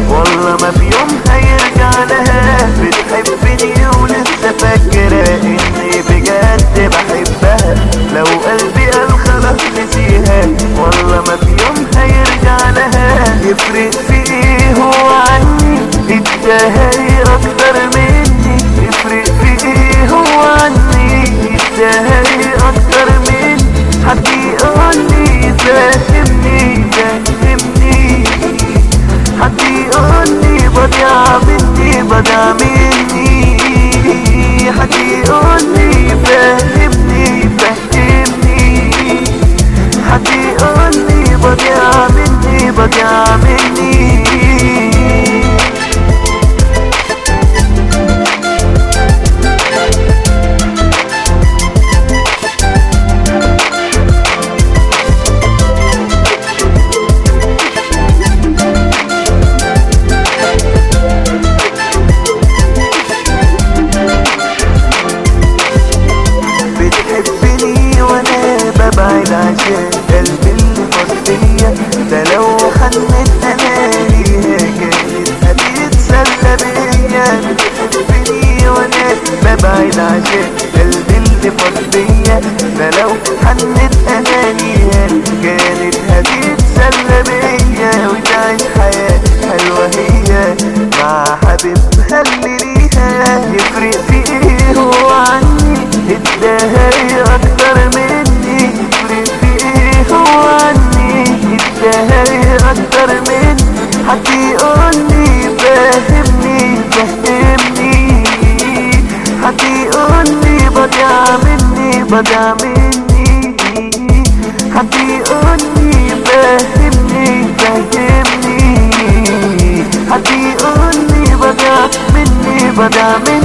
والله ما في يوم هيرجع لها بتحبني ولسه فاكرة اني بجد بحبها لو قلبي قال خلاص نسيها والله ما في يوم هيرجع لها يفرق في ايه هو عني اداها اكتر مني يفرق في ايه هو عني اداها اكتر مني حد يقول لي فهمني فهمني حد يقول لي بضيع مني بضيع مني حد يقول لي فهمني فهمني حد يقول لي بضيع مني بضيع مني بتحبني وانا ببعد عشان قلبي اللي فضية ده لو حنت انانيها كانت هتتسلى بيا بتحبني وانا ببعد عشان قلبي اللي فضية ده لو حنت انانيها كانت هتتسلى بيا وتعيش حياة حلوة هي مع حبيبها اللي ليها يفرق في ايه هو عني اداها اكتر مني يفرق في ايه هو عني اداها اكتر مني حد يقول لي فهمني فهمني حد يقول لي بضيع مني بضيع مني حد يقول لي فهمني فهمني حد يقول لي بضيع مني بضيع مني